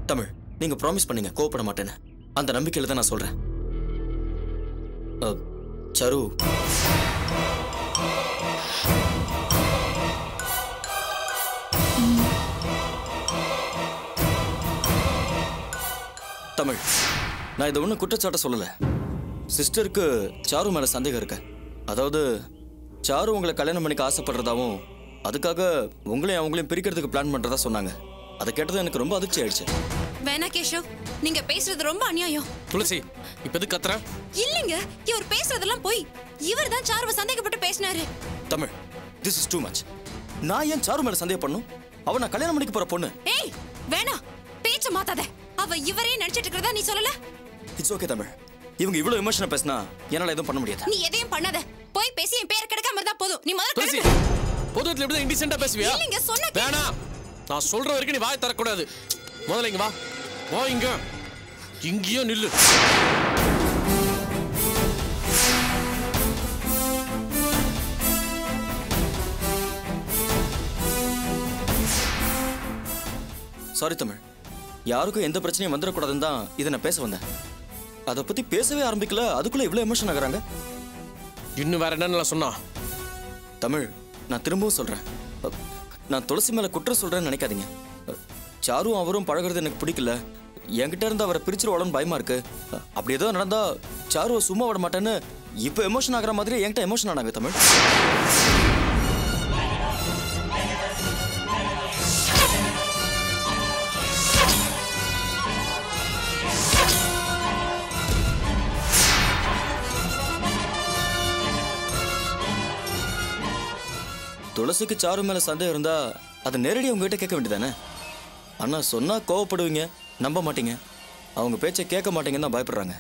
தமிழ் நீங்க ப்ராமிஸ் பண்ணீங்க கோவப்பட மாட்டேன்னு அந்த நம்பிக்கையில தான் நான் சொல்றேன் அ, சரு தமிழ் நான் இதை ஒன்றும் குற்றச்சாட்ட சொல்லலை சிஸ்டருக்கு சாரு மேலே சந்தேகம் இருக்கு அதாவது சாரு உங்களை கல்யாணம் பண்ணிக்க ஆசைப்படுறதாவும் அதுக்காக உங்களையும் அவங்களையும் பிரிக்கிறதுக்கு பிளான் பண்ணுறதா சொன்னாங்க அதை கேட்டது எனக்கு ரொம்ப அதிர்ச்சி ஆயிடுச்சு வேணா கேஷவ் நீங்க பேசுறது ரொம்ப அநியாயம் துளசி இப்ப எதுக்கு கத்துற இல்லைங்க இவர் பேசுறதெல்லாம் போய் இவர் தான் சாருவ சந்தேகப்பட்டு பேசினாரு Tamil this is too much நான் ஏன் சாரு மேலே சந்தேகம் பண்ணும் அவ நான் கல்யாணம் பண்ணிக்க போற பொண்ணு ஏய் வேணா பேச்ச மாத்தாத அவ இவரே நினைச்சிட்டு இருக்கிறதா நீ சொல்லல இட்ஸ் ஓகே தமிழ் இவங்க இவ்வளோ எமோஷனாக பேசினா என்னால் எதுவும் பண்ண முடியாது நீ எதையும் பண்ணாத போய் பேசி என் பேர் கிடைக்காம இருந்தா போதும் நீ முதல்ல துளசி கிளம்பு. பொதுவத்துல எப்படி இன்டிசென்டா பேசுவியா இல்லைங்க சொன்ன கேளு. வேணாம் நான் சொல்ற வரைக்கும் நீ வாய் தரக்கூடாது முதல்ல இங்க வா வா இங்க இங்கேயோ நில்லு சாரி தமிழ் யாருக்கும் எந்த பிரச்சனையும் வந்துடக்கூடாதுன்னு தான் இதை நான் பேச வந்தேன் அதை பற்றி பேசவே ஆரம்பிக்கல அதுக்குள்ளே இவ்வளோ எமோஷன் ஆகுறாங்க இன்னும் வேற என்னன்னு சொன்னா தமிழ் நான் திரும்பவும் சொல்கிறேன் நான் துளசி மேலே குற்றம் சொல்கிறேன்னு நினைக்காதீங்க அ, சாரும் அவரும் பழகுறது எனக்கு பிடிக்கல என்கிட்ட இருந்து அவரை பிரிச்சிருவாளோன்னு பயமா இருக்கு அ, அப்படி ஏதோ நடந்தா சாருவை சும்மா விட மாட்டேன்னு இப்போ எமோஷன் ஆகுற மாதிரி என்கிட்ட எமோஷன் ஆனாங்க தமிழ் துளசிக்கு சாரு மேல சந்தேகம் இருந்தா அதை நேரடியாக உங்ககிட்ட கேட்க வேண்டியதானே அண்ணா சொன்னா கோவப்படுவீங்க நம்ப மாட்டீங்க அவங்க பேச்சை கேட்க மாட்டீங்கன்னு தான் பயப்படுறாங்க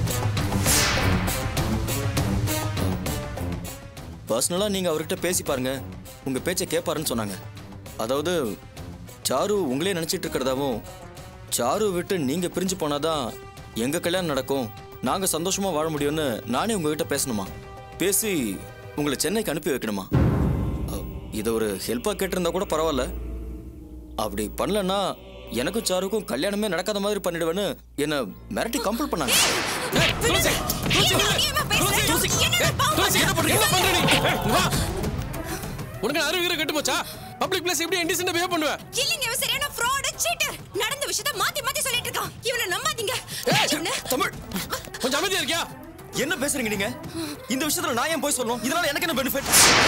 பர்சனலாக நீங்கள் அவர்கிட்ட பேசி பாருங்க உங்க பேச்சை கேட்பாருன்னு சொன்னாங்க அதாவது சாரு உங்களே நினச்சிட்டு இருக்கிறதாவும் சாரு விட்டு நீங்க பிரிஞ்சு போனாதான் எங்க கல்யாணம் நடக்கும் நாங்க சந்தோஷமா வாழ முடியும்னு நானே உங்ககிட்ட பேசணுமா பேசி உங்களை சென்னைக்கு அனுப்பி வைக்கணுமா அஹ், இதை ஒரு ஹெல்ப்பாக கேட்டிருந்தா கூட பரவாயில்ல அப்படி பண்ணலன்னா எனக்கும் சாருக்கும் கல்யாணமே நடக்காத மாதிரி பண்ணிடுவேன்னு என்ன மிரட்டி கம்பல் பண்ணாங்க ஏய், துளசி துளசி நில்லு. அதிகமா பேசுற. துளசி, என்னடா ஏய், பாவம் துளசி, என்ன பண்ற? பண்ற? என்ன பண்ற நீ? ஏய், இங்க வா. உனக்கு அறிவு கீரை கெட்டு போச்சா பப்ளிக் பிளேஸ் எப்படி இன்டிசென்ட் பிஹேவ் பண்ணுவ இல்லைங்க இவன் சரியான fraud, cheater. நடந்த விஷயத்த மாத்தி மாத்தி சொல்லிட்டு இருக்கான் இவனை நம்பாதீங்க இவனை தமிழ் கொஞ்சம் அமைதியா இருக்கியா என்ன பேசுறீங்க நீங்க இந்த விஷயத்துல நான் ஏன் போய் சொல்லணும் இதனால எனக்கு என்ன பெனிஃபிட்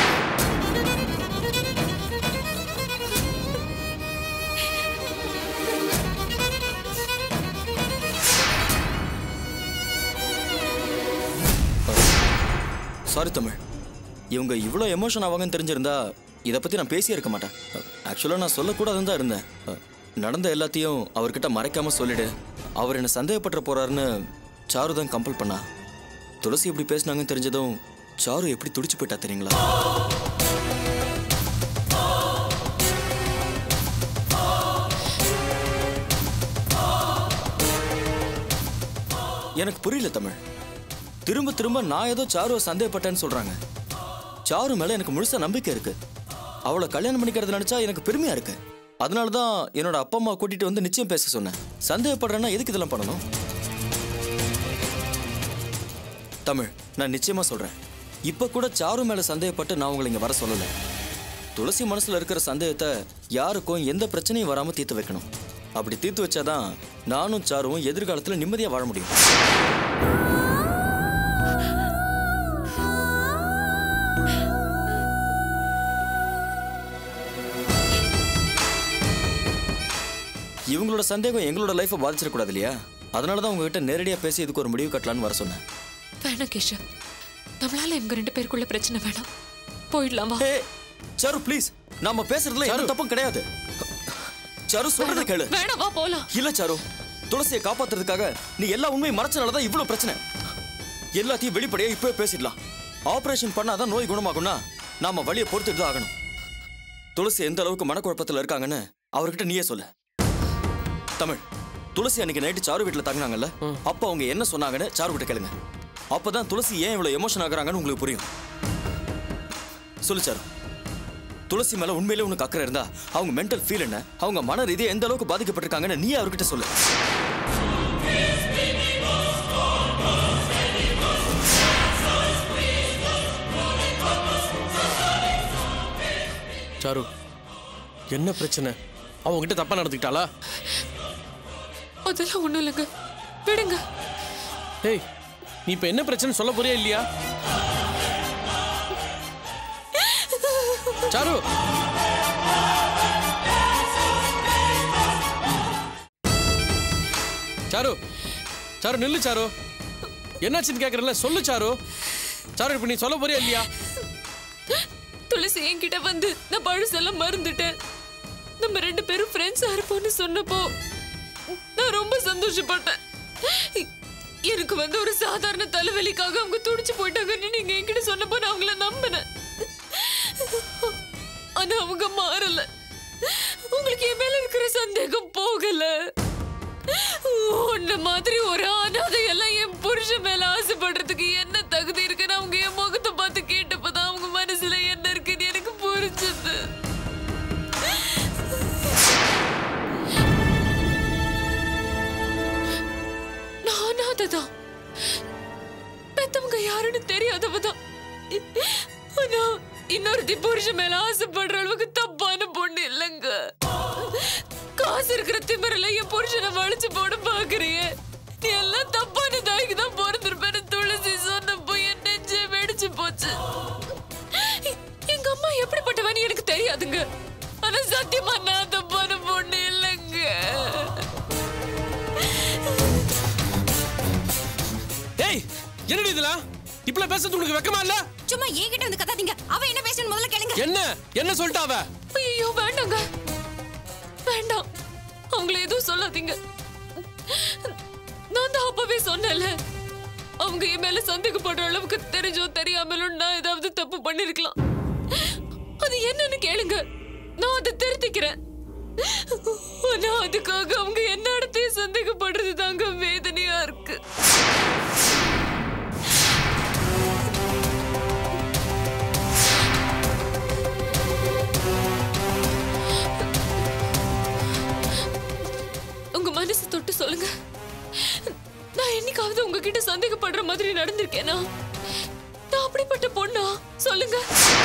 சாரி தமிழ் இவங்க இவ்வளோ எமோஷன் ஆவாங்கன்னு தெரிஞ்சிருந்தா இதை பற்றி நான் பேசியே இருக்க மாட்டேன் ஆக்சுவலாக நான் சொல்லக்கூடாதுன்னு தான் இருந்தேன் நடந்த எல்லாத்தையும் அவர்கிட்ட மறைக்காம சொல்லிடு அவர் என்ன சந்தேகப்பட்டு போறாருன்னு சாரு தான் கம்பல் பண்ணா துளசி எப்படி பேசினாங்கன்னு தெரிஞ்சதும் சாரு எப்படி துடிச்சு போயிட்டா தெரியுங்களா எனக்கு புரியல தமிழ் திரும்ப திரும்ப நான் ஏதோ சாருவை சந்தேகப்பட்டேன்னு சொல்றாங்க சாரு மேல எனக்கு முழுசா நம்பிக்கை இருக்கு அவளை கல்யாணம் பண்ணிக்கிறது நினைச்சா எனக்கு பெருமையா இருக்கு அதனால தான் என்னோட அப்பா அம்மா கூட்டிட்டு வந்து நிச்சயம் பேச சொன்னேன் சந்தேகப்படுறேன்னா எதுக்கு இதெல்லாம் பண்ணணும் தமிழ் நான் நிச்சயமா சொல்றேன் இப்ப கூட சாரு மேல சந்தேகப்பட்டு நான் உங்களை இங்க வர சொல்லல துளசி மனசுல இருக்கிற சந்தேகத்தை யாருக்கும் எந்த பிரச்சனையும் வராம தீர்த்து வைக்கணும் அப்படி தீர்த்து வச்சாதான் நானும் சாருவும் எதிர்காலத்துல நிம்மதியா வாழ முடியும் இவங்களோட சந்தேகம் எங்களோட லைஃப்பை பாதிச்சிடக்கூடாது இல்லையா அதனால தான் உங்ககிட்ட நேரடியாக பேசி இதுக்கு ஒரு முடிவு கட்டலான்னு வர சொன்னேன் வேணாம் கேஷவ் நம்மளால எங்க ரெண்டு பேருக்குள்ள பிரச்சனை வேணாம் போயிடலாமா ஹே சாரு ப்ளீஸ் நாம பேசுறதுல எந்த தப்பும் கிடையாது சாரு சொல்றத கேளு வேணாம் வா போலாம் இல்ல சாரு துளசியை காப்பாத்துறதுக்காக நீ எல்லா உண்மையும் மறைச்சனால தான் இவ்வளவு பிரச்சனை எல்லாத்தையும் வெளிப்படையா இப்பவே பேசிடலாம் ஆபரேஷன் பண்ணாதான் நோய் குணமாகும்னா நாம வழியை பொறுத்துட்டு தான் ஆகணும் துளசி எந்த அளவுக்கு மனக்குழப்பத்துல இருக்காங்கன்னு அவர்கிட்ட நீயே சொல்லு தமிழ் துளசி அன்னைக்கு நைட்டு சாரு வீட்டுல தங்கினாங்கல்ல அப்ப அவங்க என்ன சொன்னாங்கன்னு சாரு கிட்ட கேளுங்க அப்பதான் துளசி ஏன் இவ்வளவு எமோஷன் ஆகுறாங்கன்னு உங்களுக்கு புரியும் சொல்லு சாரு துளசி மேல உண்மையிலே உனக்கு அக்கறை இருந்தா அவங்க மென்டல் ஃபீல் என்ன அவங்க மன ரீதியா எந்த அளவுக்கு பாதிக்கப்பட்டிருக்காங்கன்னு நீ அவர்கிட்ட சொல்லு சாரு என்ன பிரச்சனை அவன் உன்கிட்ட தப்பா நடந்துக்கிட்டாளா அதெல்லாம் ஒண்ணும் இல்லைங்க விடுங்க ஏய் நீ இப்ப என்ன பிரச்சனை சொல்ல போறியா இல்லையா சாரு சாரு சாரு நில்லு சாரு என்னாச்சுன்னு கேக்குறல சொல்லு சாரு சாரு இப்ப நீ சொல்ல போறியா இல்லையா துளசி என்கிட்ட வந்து நான் பழசெல்லாம் மறந்துட்டேன் நம்ம ரெண்டு பேரும் ஃப்ரெண்ட்ஸா இருப்போம்னு சொன்னப்போ நான் ரொம்ப சந்தோஷப்பட்டேன் எனக்கு வந்து ஒரு சாதாரண தலைவலிக்காக அவங்க துடிச்சு போயிட்டாங்கன்னு நீங்க என்கிட்ட சொன்னப்போ நான் அவங்கள நம்பினேன் ஆனா அவங்க மாறல உங்களுக்கு என் மேல இருக்கிற சந்தேகம் போகல உன்ன மாதிரி ஒரு அனாதை எல்லாம் என் புருஷன் மேல ஆசைப்படுறதுக்கு என்ன தகுதி இருக்குன்னு அவங்க என் முகத்தை பார்த்து கேட்டப்பதான் அவங்க மனசுல என்ன இருக்குன்னு எனக்கு புரிஞ்சது நான் அனாதைதான் பெத்தவங்க யாருன்னு தெரியாதவதான் ஆனா இன்னொருத்தி புருஷன் மேல ஆசைப்படுற அளவுக்கு தப்பான பொண்ணு இல்லைங்க காசு இருக்கிற திமிரில என் புருஷனை வளைச்சு போட பாக்குறியே நீ எல்லாம் தப்பான தாய்க்கு தான் பிறந்திருப்பேன்னு துளசி சொன்னப்போ என் நெஞ்சே வெடிச்சு போச்சு எங்க அம்மா எப்படிப்பட்டவன்னு எனக்கு தெரியாதுங்க ஆனா சத்தியமா நான் தப்பான பொண்ணு இல்லைங்க ஏய் என்னடி இதெல்லாம் இப்பல பேசுறது உனக்கு வெக்கமா இல்ல சும்மா என்கிட்ட வந்து கத்தாதீங்க அவ என்ன பேசணும் முதல்ல கேளுங்க என்ன என்ன சொல்லிட்டா அவ ஐயோ வேண்டாங்க வேண்டாம் அவங்கள எதுவும் சொல்லாதீங்க நான் தான் அப்பவே சொன்னேன்ல அவங்க என் மேல சந்தேகப்படுற அளவுக்கு தெரிஞ்சோ தெரியாமலும் நான் ஏதாவது தப்பு பண்ணிருக்கலாம் அது என்னன்னு கேளுங்க நான் அதை திருத்திக்கிறேன் ஆனா அதுக்காக அவங்க என்ன இடத்தையும் சந்தேகப்படுறது தாங்க வேதனையா இருக்கு உங்க மனசு தொட்டு சொல்லுங்க நான் என்னைக்காவது உங்ககிட்ட சந்தேகப்படுற மாதிரி நடந்திருக்கேனா நான் அப்படிப்பட்ட பொண்ணா சொல்லுங்க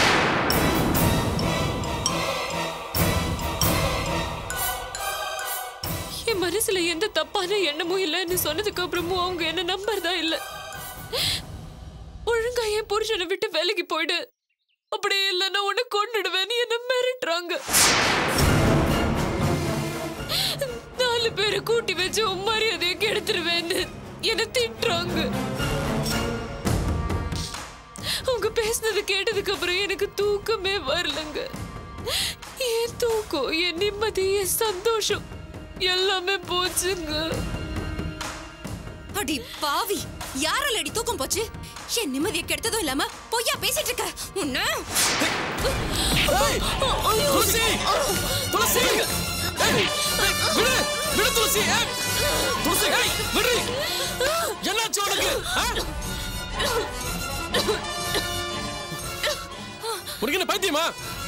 என் மனசுல எந்த தப்பான எண்ணமும் இல்லைன்னு சொன்னதுக்கு அப்புறமும் அவங்க என்ன நம்புறதா இல்ல ஒழுங்கா என் புருஷனை விட்டு வேலைக்கு போயிடு அப்படி இல்லைன்னா உன்னை கொண்டுடுவேன்னு என்ன மிரட்டுறாங்க நாலு பேரை கூட்டி வச்சு உன் மரியாதையை கெடுத்துருவேன்னு என்ன திட்டுறாங்க அவங்க பேசுனது கேட்டதுக்கு அப்புறம் எனக்கு தூக்கமே வரலங்க என் தூக்கம் என் நிம்மதி என் சந்தோஷம் எல்லாமே போச்சுங்க அடி பாவி யாரால அடி தூக்கம் போச்சு என் நிம்மதியை கெடுத்ததும் இல்லாம பொய்யா பேசிட்டு இருக்க உன்ன துளசி துளசி ஏய், ஏய், விடு விடு துளசி ஏய். துளசி ஏய், விடு என்னாச்சு உனக்கு ஆ? உனக்கு என்ன பைத்தியமா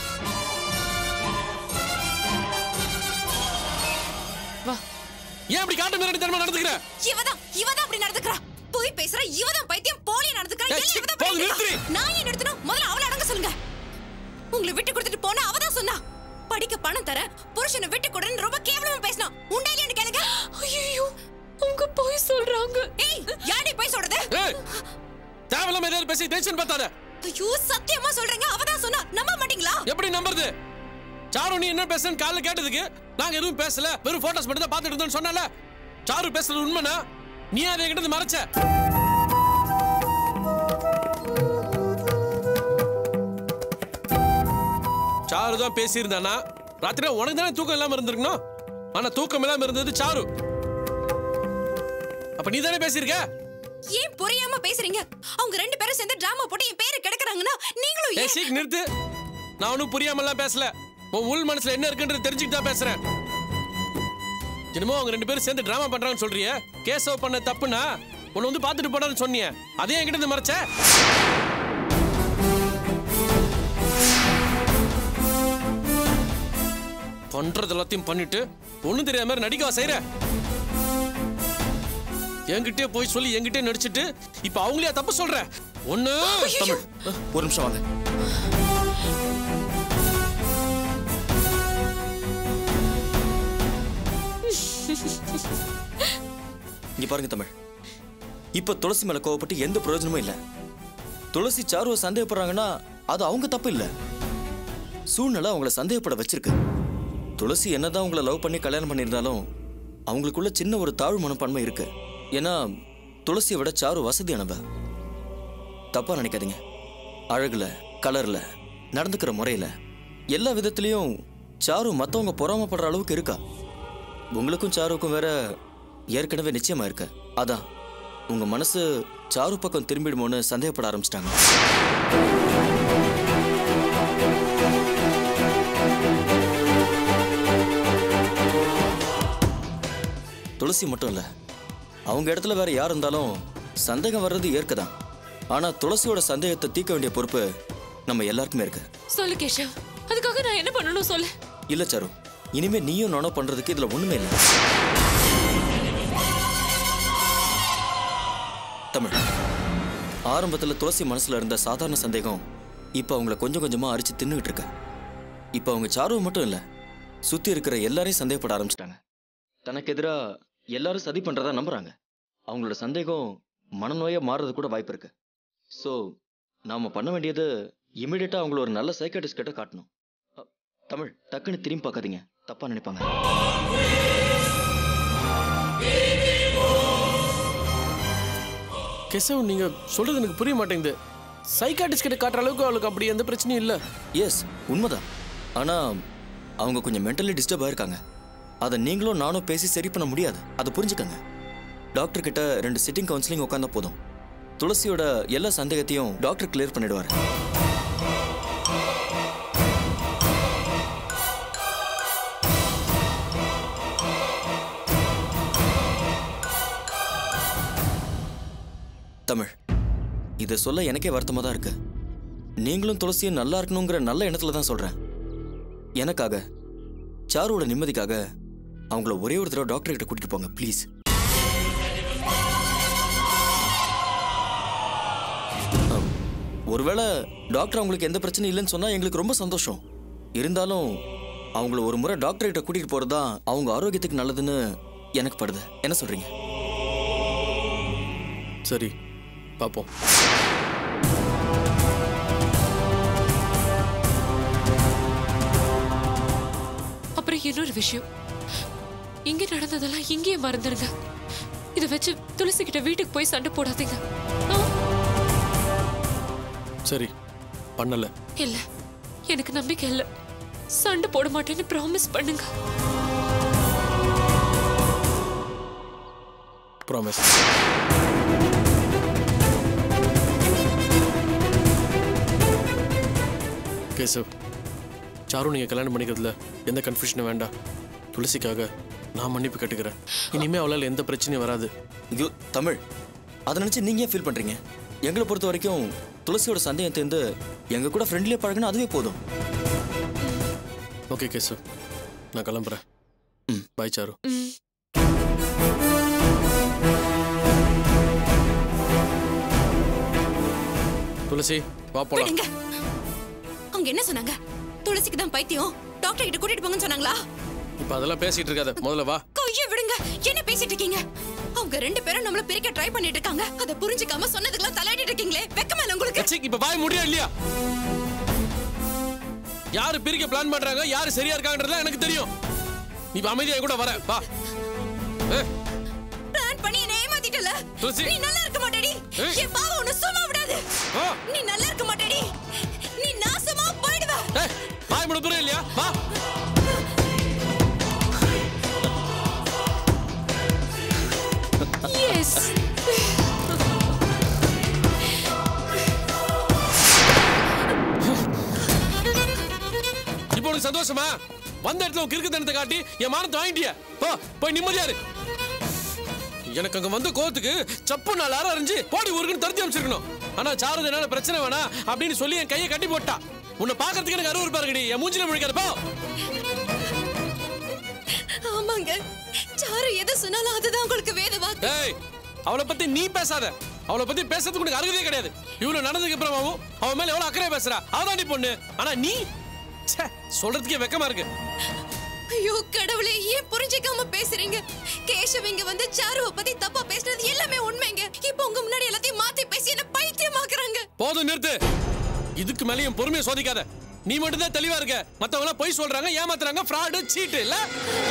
வா ஏன் இப்படி காட்டு மிரட்டி தரமா நடந்துக்கிற இவதான் இவதான் அப்படி நடந்துக்கிறா போய் பேசுற இவதான் பைத்தியம் போலி நடந்துக்கிறா ஏய், எல்லாம் இவதான் போதும், பண்ணிட்டு இருக்கா. நிறுத்துடி. நான் ஏன் நிறுத்தணும் முதல்ல அவளை அடங்க சொல்லுங்க உங்களை விட்டு கொடுத்துட்டு போனா அவதான் சொன்னா படிக்க பணம் தர புருஷனை விட்டு கொடுன்னு ரொம்ப கேவலமா பேசினா உண்டா இல்லையான்னு கேளுங்க ஐயோ அவங்க போய் சொல்றாங்க ஏய் யாரடி போய் சொல்றது ஏய் தேவையில்லாம ஏதாவது பேசி டென்ஷன் பார்த்தாத ஐயோ சத்தியமா சொல்றேங்க அவதான் சொன்னா நம்ப மாட்டீங்களா எப்படி நம்புறது சாரு நீ என்ன பேசுறன்னு காலைல கேட்டதுக்கு நாங்க எதுவும் பேசல வெறும் போட்டோஸ் மட்டும் தான் பார்த்துட்டு இருந்தோம்னு சொன்னல சாரு பேசுறது உண்மைனா நீ அதை என்கிட்ட இருந்து மறைச்ச சாரு தான் பேசியிருந்தானா ராத்திரி உனக்கு தானே தூக்கம் இல்லாம இருந்திருக்கணும் ஆனா தூக்கம் இல்லாம இருந்தது சாரு அப்ப நீ தானே பேசியிருக்க ஏன் புரியாம பேசுறீங்க அவங்க ரெண்டு பேரும் சேர்ந்து டிராமா போட்டு என் பேரை கெடுக்குறாங்கன்னா நீங்களும் ஏய் ஏன் சீக் நிறுத்து நான் ஒன்றும் புரியாமலாம் பேசல உன் உள் மனசுல என்ன இருக்குன்றது தெரிஞ்சுக்கிட்டு தான் பேசுறேன் என்னமோ அவங்க ரெண்டு பேரும் சேர்ந்து டிராமா பண்றாங்கன்னு சொல்றியே கேசவ பண்ண தப்புனா உன்னை வந்து பார்த்துட்டு போடான்னு சொன்னியே அதே என்கிட்ட இருந்து மறைச்ச பண்றது எல்லாத்தையும் பண்ணிட்டு ஒண்ணும் தெரியாத மாதிரி நடிக்கவா செய்யற என்கிட்டயே போய் சொல்லி என்கிட்டயே நடிச்சிட்டு இப்ப அவங்களே தப்பு சொல்ற ஒண்ணு தமிழ் அஹ், ஒரு நிமிஷம் வாங்க இங்க பாருங்க தமிழ் இப்ப துளசி மேல கோவப்பட்டு எந்த பிரயோஜனமும் இல்ல துளசி சாருவை சந்தேகப்படுறாங்கன்னா அது அவங்க தப்பு இல்ல சூழ்நிலை அவங்கள சந்தேகப்பட வச்சிருக்கு துளசி என்னதான் உங்களை லவ் பண்ணி கல்யாணம் பண்ணியிருந்தாலும் அவங்களுக்குள்ள சின்ன ஒரு தாழ்வு மனப்பான்மை இருக்கு ஏன்னா துளசியை விட சாரு வசதியானவ தப்பா நினைக்காதீங்க அழகுல கலர்ல நடந்துக்கிற முறையில எல்லா விதத்துலயும் சாரு மத்தவங்க பொறாமப்படுற அளவுக்கு இருக்கா உங்களுக்கும் சாருக்கும் வேற ஏற்கனவே நிச்சயமா இருக்கு அதான் உங்க மனசு சாரு பக்கம் திரும்பிடுமோன்னு சந்தேகப்பட ஆரம்பிச்சிட்டாங்க துளசி மட்டும் இல்ல அவங்க இடத்துல வேற யார் இருந்தாலும் சந்தேகம் வர்றது ஏற்கதான் ஆனா துளசியோட சந்தேகத்தை தீர்க்க வேண்டிய பொறுப்பு நம்ம எல்லாருக்குமே இருக்கு சொல்லு கேஷவ் அதுக்காக நான் என்ன பண்ணணும் சொல்லு இல்ல சாரு இனிமே நீயும் நானும் பண்றதுக்கு இதுல ஒண்ணுமே இல்லை தமிழ் ஆரம்பத்துல துளசி மனசுல இருந்த சாதாரண சந்தேகம் இப்ப அவங்கள கொஞ்சம் கொஞ்சமா அரிச்சு தின்னுகிட்டு இருக்க இப்ப அவங்க சாருவை மட்டும் இல்ல சுத்தி இருக்கிற எல்லாரையும் சந்தேகப்பட ஆரம்பிச்சிட்டாங்க தனக்கு எதிரா எல்லாரும் சதி பண்றதா நம்புறாங்க அவங்களோட சந்தேகம் மனநோயா மாறுறது கூட வாய்ப்பு இருக்கு ஸோ நாம பண்ண வேண்டியது இமிடியட்டா அவங்கள ஒரு நல்ல சைக்காட்டிஸ்ட் கிட்ட காட்டணும் அ, தமிழ் டக்குன்னு திரும்பி பார்க்காதீங்க தப்பா நினைப்பாங்க கெசவ் நீங்க சொல்றது எனக்கு புரிய மாட்டேங்குது சைக்காட்டிஸ்ட் கிட்ட காட்டுற அளவுக்கு அவளுக்கு அப்படி எந்த பிரச்சனையும் இல்ல எஸ் உண்மைதான் ஆனா அவங்க கொஞ்சம் மென்டலி டிஸ்டர்ப் ஆயிருக்காங்க அதை நீங்களும் நானும் பேசி சரி பண்ண முடியாது அதை புரிஞ்சுக்கங்க டாக்டர் கிட்ட ரெண்டு சிட்டிங் கவுன்சிலிங் உட்காந்தா போதும் துளசியோட எல்லா சந்தேகத்தையும் டாக்டர் கிளியர் பண்ணிடுவார் தமிழ் இதை சொல்ல எனக்கே வருத்தமா தான் இருக்கு நீங்களும் துளசியும் நல்லா இருக்கணுங்கிற நல்ல எண்ணத்துல தான் சொல்றேன் எனக்காக சாருவோட நிம்மதிக்காக அவங்கள ஒரே ஒரு தடவை டாக்டர் கிட்ட கூட்டிட்டு போங்க ப்ளீஸ் ஒருவேளை டாக்டர் அவங்களுக்கு எந்த பிரச்சனையும் இல்லைன்னு சொன்னா எங்களுக்கு ரொம்ப சந்தோஷம் இருந்தாலும் அவங்கள ஒரு முறை டாக்டர் கிட்ட கூட்டிட்டு போறது தான் அவங்க ஆரோக்கியத்துக்கு நல்லதுன்னு எனக்கு படுது என்ன சொல்றீங்க சரி பாப்போம் அப்புறம் இன்னொரு விஷயம் இங்க நடந்ததெல்லாம் இங்கேயே மறந்துருங்க இதை வச்சு துளசி கிட்ட வீட்டுக்கு போய் சண்டை போடாதீங்க ஆ? சரி பண்ணல இல்ல எனக்கு நம்பிக்கை இல்ல சண்டை போட மாட்டேன்னு ப்ராமிஸ் பண்ணுங்க ப்ராமிஸ் கேசவ் சாரு நீங்க கல்யாணம் பண்ணிக்கிறதுல எந்த கன்ஃபியூஷனும் வேண்டாம் துளசிக்காக நான் மன்னிப்பு கேட்டுக்கிறேன் இனிமே அவளால் எந்த பிரச்சனையும் வராது ஐயோ தமிழ் அதை நினைச்சு நீங்க ஏன் ஃபீல் பண்றீங்க எங்களை பொறுத்த வரைக்கும் துளசியோட சந்தேகம் தேர்ந்து எங்க கூட ஃப்ரெண்ட்லியா பழகுனா அதுவே போதும் ஓகே கேசவ் நான் கிளம்புறேன் ம் பாய் சாரு துளசி வா போலாம் விடுங்க அவங்க என்ன சொன்னாங்க துளசிக்கு தான் பைத்தியம் டாக்டர் கிட்ட கூட்டிட்டு போங்கன்னு சொன்னாங்களா இப்போ அதெல்லாம் பேசிட்டு இருக்காத முதல்ல வா கையை விடுங்க என்ன பேசிட்டு இருக்கீங்க அவங்க ரெண்டு பேரும் நம்மள பிரிக்க ட்ரை பண்ணிட்டு இருக்காங்க அதை புரிஞ்சுக்காம சொன்னதுக்கெல்லாம் தலையிட்டு இருக்கீங்களே வெக்கமா இல்ல உங்களுக்கு கட்சி இப்ப பாய் முடியா இல்லையா யாரு பிரிக்க பிளான் பண்றாங்க யாரு சரியா இருக்காங்கன்றதுலாம் எனக்கு தெரியும் நீ இப்ப அமைதியா என் கூட வர வா ஏ, பிளான் பண்ணி என்ன ஏமாத்திட்டல துளசி. நீ நல்லா இருக்க மாட்டேடி ஏய். என் பாவம் உன்னை சும்மா விடாது வா. நீ நல்லா இருக்க மாட்டேடி நீ நாசமா போயிடுவ ஏய், பாய் முட தூரம் இல்லையா வா எஸ் இப்போ உனக்கு சந்தோஷமா வந்த இடத்துல உன் கிறுக்குத்தனத்தை காட்டி என் மானத்தை வாங்கிட்டிய போ போய் நிம்மதியா இரு எனக்கு அங்க வந்த கோவத்துக்கு சப்பு நாலு அரை அறிஞ்சு போடி ஊருக்குன்னு தடுத்து அமைச்சிருக்கணும் ஆனா சாரது என்னால பிரச்சனை வேணாம் அப்படின்னு சொல்லி என் கையை கட்டி போட்டா உன்னை பாக்குறதுக்கு எனக்கு அறுவறு பாருங்கடி என் மூஞ்சில முழிக்காத போ ஆமாங்க சாரு எதை சொன்னாலும் அதுதான் உங்களுக்கு வேத வாக்கு ஏய் அவளை பத்தி நீ பேசாத அவளை பத்தி பேசுறதுக்கு உனக்கு அருகதே கிடையாது இவ்வளவு நடந்ததுக்கு அப்புறமாவும் அவன் மேல எவ்வளவு அக்கறை பேசுறா அவதான் நீ பொண்ணு ஆனா நீ ச்சே, சொல்றதுக்கே வெக்கமா இருக்கு ஐயோ கடவுளே ஏன் புரிஞ்சுக்காம பேசுறீங்க கேஷவ் இங்க வந்து சாருவ பத்தி தப்பா பேசுறது எல்லாமே உண்மைங்க இப்போ உங்க முன்னாடி எல்லாத்தையும் மாத்தி பேசி என்ன பைத்தியமாக்குறாங்க போதும் நிறுத்து இதுக்கு மேல என் பொறுமையை சோதிக்காத நீ மட்டும் தான் தெளிவா இருக்க மத்தவங்க எல்லாம் பொய் சொல்றாங்க ஏமாத்துறாங்க ஃப்ராடு சீட்டு இல்ல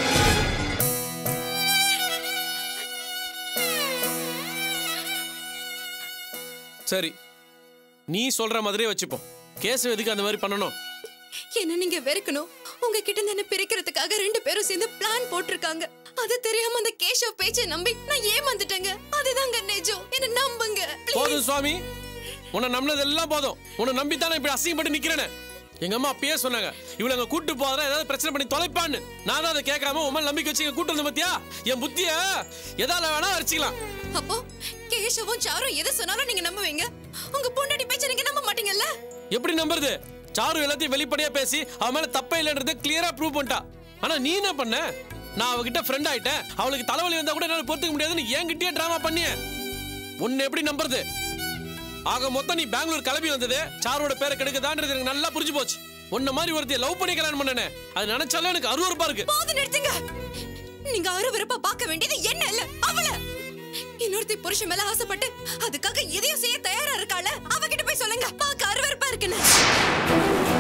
சரி நீ சொல்ற மாதிரியே வச்சுப்போம் கேஸ் எதுக்கு அந்த மாதிரி பண்ணணும் என்ன நீங்க வெறுக்கணும் உங்ககிட்ட இருந்து என்ன பிரிக்கிறதுக்காக ரெண்டு பேரும் சேர்ந்து பிளான் போட்டிருக்காங்க அது தெரியாம அந்த கேஷவ் பேச்சை நம்பி நான் ஏமாந்துட்டேங்க அதுதாங்க நிஜம் என்ன நம்புங்க please. போதும் சுவாமி உன்னை நம்பினது எல்லாம் போதும் உன்னை நம்பித்தானே இப்படி அசிங்கப்பட்டு நிக்கிறேன்னு எங்க அம்மா அப்பயே சொன்னாங்க இவளை அங்க கூட்டு போறா ஏதாவது பிரச்சனை பண்ணி தொலைப்பான்னு நான் தான் அதை கேட்காம உன் மேல நம்பிக்கை வச்சு இங்க கூட்டு வந்த பத்தியா என் புத்திய எதால வேணா அரிச்சிக்கலாம் அப்போ கேஷவும் சாரும் எதை சொன்னாலும் நீங்க நம்புவீங்க உங்க பொண்டாட்டி பேச்ச நீங்க நம்ப மாட்டீங்கல்ல எப்படி நம்புறது சாரு எல்லாத்தையும் வெளிப்படையா பேசி அவன் மேல தப்பே இல்லைன்றதை கிளியரா ப்ரூவ் பண்ணிட்டா ஆனா நீ என்ன பண்ண நான் அவகிட்ட ஃப்ரெண்ட் ஆயிட்டேன் அவளுக்கு தலைவலி வந்தா கூட என்னால பொறுத்துக்க முடியாதுன்னு என்கிட்டயே டிராமா பண்ணிய உன்னை எப்படி நம்புறது ஆக மொத்தம் நீ பெங்களூர் கிளம்பி வந்தது சாரோட பேரை கெடுக்குதான்றது எனக்கு நல்லா புரிஞ்சு போச்சு உன்ன மாதிரி ஒருத்தைய லவ் பண்ணி கல்யாணம் பண்ணனே அது நினைச்சாலே எனக்கு அருவருப்பா இருக்கு போது நிறுத்துங்க நீங்க அருவருப்பா பார்க்க வேண்டியது என்ன இல்ல அவள இன்னொருத்தி புருஷன் மேல ஆசைப்பட்டு அதுக்காக எதையும் செய்ய தயாரா இருக்காள அவகிட்ட போய் சொல்லுங்க பார்க்க அருவருப்பா இருக்குன்னு